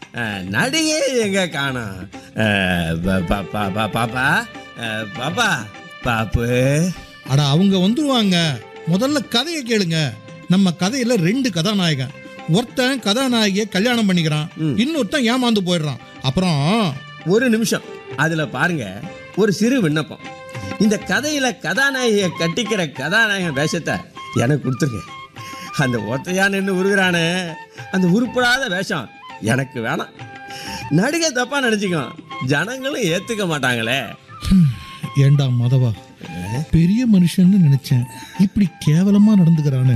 அஹ், நடிகை எங்க காணோம் அஹ், பா- பா- பா- பா- பாப்பா அஹ், பாப்பா பாப்பு அட அவங்க வந்துருவாங்க முதல்ல கதையை கேளுங்க நம்ம கதையில ரெண்டு கதாநாயகன் ஒருத்தன் கதாநாயகியை கல்யாணம் பண்ணிக்கிறான் இன்னொருத்தன் ஏமாந்து போயிடுறான் அப்புறம் ஒரு நிமிஷம் அதுல பாருங்க ஒரு சிறு விண்ணப்பம் இந்த கதையில கதாநாயகியை கட்டிக்கிற கதாநாயகன் வேஷத்தை எனக்கு கொடுத்துருங்க அந்த ஒத்தையா நின்று உருகிறானே அந்த உருப்படாத வேஷம் எனக்கு வேணாம் நடிகை தப்பா நினைச்சுக்கோ ஜனங்களும் ஏத்துக்க மாட்டாங்களே ஏண்டா மதவா பெரிய மனுஷன்னு நினைச்சேன் இப்படி கேவலமா நடந்துக்கிறானே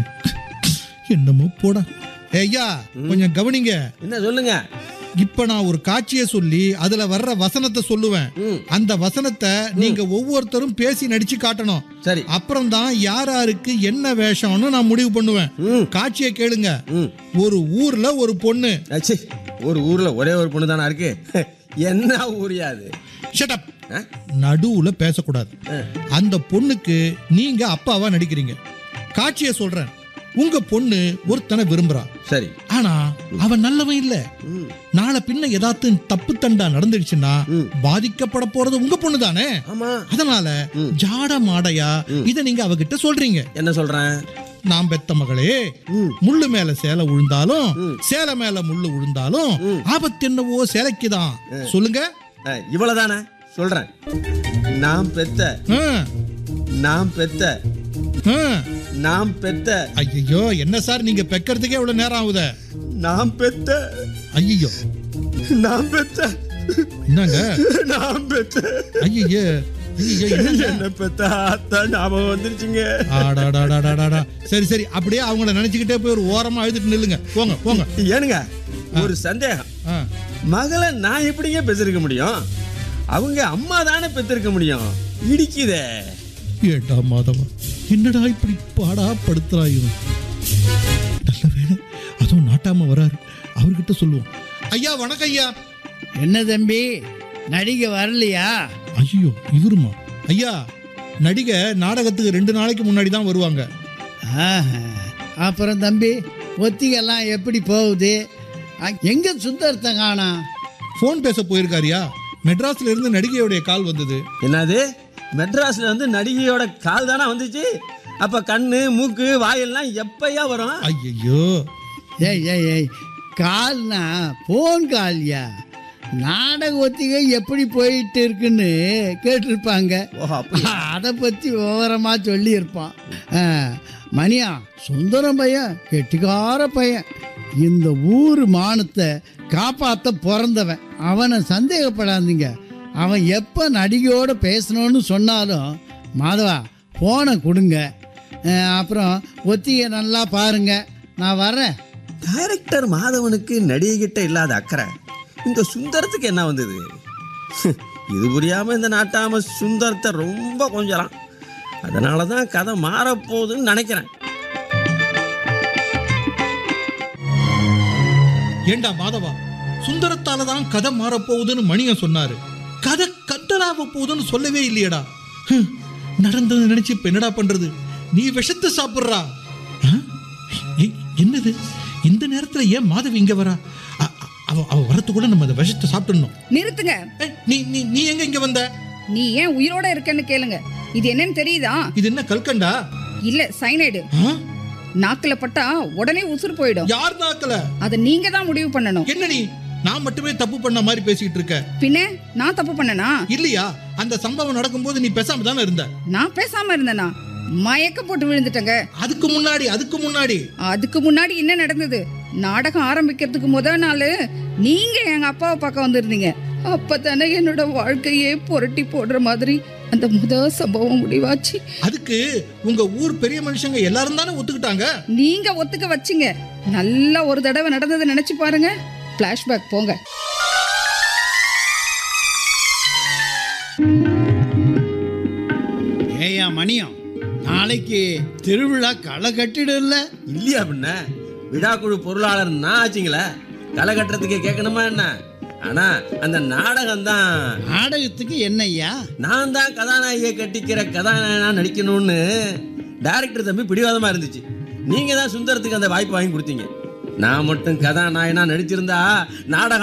என்னமோ போடா ஐயா கொஞ்சம் கவனிங்க என்ன சொல்லுங்க இப்ப நான் ஒரு காட்சியை சொல்லி அதுல வர்ற வசனத்தை சொல்லுவேன் ம். அந்த வசனத்தை நீங்க ஒவ்வொருத்தரும் பேசி நடிச்சு காட்டணும் சரி அப்புறம் தான் யார் யாருக்கு என்ன வேஷம்னு நான் முடிவு பண்ணுவேன் ம் காட்சியை கேளுங்க ம் ஒரு ஊர்ல ஒரு பொண்ணு அச்சி ஒரு ஊர்ல ஒரே ஒரு பொண்ணு தானே இருக்கு என்ன ஊரியா அது ஷட்டப் ஆ? நடுவுல பேசக்கூடாது ஆ. அந்த பொண்ணுக்கு நீங்க அப்பாவா நடிக்கிறீங்க காட்சியை சொல்றேன் உங்க பொண்ணு ஒருத்தனை விரும்புறா சரி ஆனா அவன் நல்லவன் இல்ல ம் நாளை பின்ன ஏதாச்சும் தப்பு தண்டா நடந்துடுச்சுன்னா ம். பாதிக்கப்பட போறது உங்க பொண்ணு தானே ஆமா அதனால ஜாட மாடையா இத நீங்க அவகிட்ட சொல்றீங்க என்ன சொல்றேன் நான் பெத்த மகளே ம். முள்ளு மேல சேலை விழுந்தாலும் சேலை மேல முள்ளு விழுந்தாலும் ஆபத்து என்னவோ சேலைக்குதான் சொல்லுங்க அஹ், இவ்வளவுதானே சொல்றேன் நான் பெத்த ஆ, நான் பெத்த ஆ. நான் பெத்த ஐயையோ என்ன சார் நீங்க பெக்கறதுக்கே இவ்வளவு நேரம் ஆகுதே நான் பெத்த ஐயோ நான் பெத்த என்னங்க நான் பெத்த ஐயையோ ஐயையோ என்னங்க என்ன பெத்த அத்தான் ஞாபகம் வந்துருச்சுங்க ஆடாடாடாடாடாடா சரி சரி அப்படியே அவங்கள நினைச்சுக்கிட்டே போய் ஒரு ஓரமா அழுதுட்டு நில்லுங்க போங்க போங்க ஏனுங்க ஒரு சந்தேகம் ஆ. மகளை நான் எப்படிங்க பெற்றிருக்க முடியும் அவங்க அம்மா தானே பெற்றிருக்க முடியும் இடிக்குதே ஏண்டா மாதவா என்னடா இப்படி பாடா படுத்துறா இவன் நல்ல வேலை அதுவும் நாட்டாம வராரு அவர்கிட்ட சொல்லுவோம் ஐயா வணக்கம் ஐயா என்ன தம்பி நடிகை வரலையா ஐயோ இவருமா ஐயா நடிகை நாடகத்துக்கு ரெண்டு நாளைக்கு முன்னாடி தான் வருவாங்க ஆஹா. அப்புறம் தம்பி ஒத்திகெல்லாம் எப்படி போகுது அ- எங்க சுந்தரத்தை காணா ஃபோன் பேச போயிருக்காருயா மெட்ராஸ்ல இருந்து நடிகையுடைய கால் வந்தது என்னது மெட்ராஸ்ல வந்து நடிகையோட கால் தானே வந்துச்சு அப்ப கண்ணு மூக்கு வாயெல்லாம் எப்பயா வரும் ஐயோ ஏய் ஏய் ஏய் கால்னா போன் கால்யா நாடக ஒத்திகை எப்படி போயிட்டு இருக்குன்னு கேட்டிருப்பாங்க ஓஹோ அப்படி அதை பற்றி விவரமாக சொல்லியிருப்பான் ஆ, மணியா சுந்தரம் பையன் கெட்டிக்கார பையன் இந்த ஊர் மானத்தை காப்பாற்ற பிறந்தவன் அவனை சந்தேகப்படாதீங்க அவன் எப்போ நடிகையோட பேசணும்னு சொன்னாலும் மாதவா போனை கொடுங்க ஆ, அப்புறம் ஒத்திகை நல்லா பாருங்க நான் வரேன் டைரக்டர் மாதவனுக்கு நடிகை கிட்ட இல்லாத அக்கறை இந்த சுந்தரத்துக்கு என்ன வந்தது இது புரியாம இந்த நாட்டாம சுந்தரத்தை ரொம்ப கொஞ்சலாம் அதனால தான் கதை மாறப்போகுதுன்னு நினைக்கிறேன் ஏண்டா மாதவா சுந்தரத்தால தான் கதை மாறப்போகுதுன்னு மணியன் சொன்னாரு கதை கட்டலாக போகுதுன்னு சொல்லவே இல்லையடா ஹம், நடந்தது நினைச்சு இப்ப என்னடா பண்றது நீ விஷத்தை சாப்பிடுறா ஆ? ஏய், என்னது இந்த நேரத்துல ஏன் மாதவி இங்க வரா அ- அ- அவ அவ வரத்துக்குள்ள நம்ம அந்த விஷத்தை சாப்பிட்டுடணும் நிறுத்துங்க ஏய், நீ நீ நீ எங்க இங்க வந்த நீ ஏன் உயிரோட இருக்கன்னு கேளுங்க இது என்னன்னு தெரியுதா இது என்ன கல்கண்டா இல்ல சைனைடு ஆ? நாக்குல பட்டா உடனே உசுறு போயிடும் யார் நாக்கல அதை நீங்க தான் முடிவு பண்ணணும் என்ன நீ நான் மட்டுமே தப்பு பண்ண மாதிரி பேசிட்டு இருக்க பின்ன நான் தப்பு பண்ணனா இல்லையா அந்த சம்பவம் நடக்கும்போது நீ பேசாம தானே இருந்த நான் பேசாம இருந்தேனா மயக்க போட்டு விழுந்துட்டேங்க அதுக்கு முன்னாடி அதுக்கு முன்னாடி அதுக்கு முன்னாடி என்ன நடந்தது நாடகம் ஆரம்பிக்கிறதுக்கு முத நாள் நீங்க எங்க அப்பாவை பார்க்க வந்திருந்தீங்க அப்பதானே என்னோட வாழ்க்கையே புரட்டி போடுற மாதிரி அந்த முத சம்பவம் முடிவாச்சு அதுக்கு உங்க ஊர் பெரிய மனுஷங்க எல்லாரும் தானே ஒத்துக்கிட்டாங்க நீங்க ஒத்துக்க வச்சீங்க நல்லா ஒரு தடவை நடந்ததை நினைச்சு பாருங்க பிளாஷ்பேக் போங்க ஏயா மணியம் நாளைக்கு திருவிழா களை கட்டிடும்ல இல்லையா பின்ன விழாக்குழு பொருளாளர் நான் ஆச்சுங்களே களை கட்டுறதுக்கு கேட்கணுமா என்ன ஆனா அந்த நாடகம் தான் நாடகத்துக்கு என்னய்யா நான் தான் கதாநாயகியை கட்டிக்கிற கதாநாயகனா நடிக்கணும்னு டைரக்டர் தம்பி பிடிவாதமா இருந்துச்சு நீங்க தான் சுந்தரத்துக்கு அந்த வாய்ப்பு வாங்கி கொடுத்தீங்க நான் மட்டும் கதாநாயகனா நடிச்சிருந்தா நாடகம்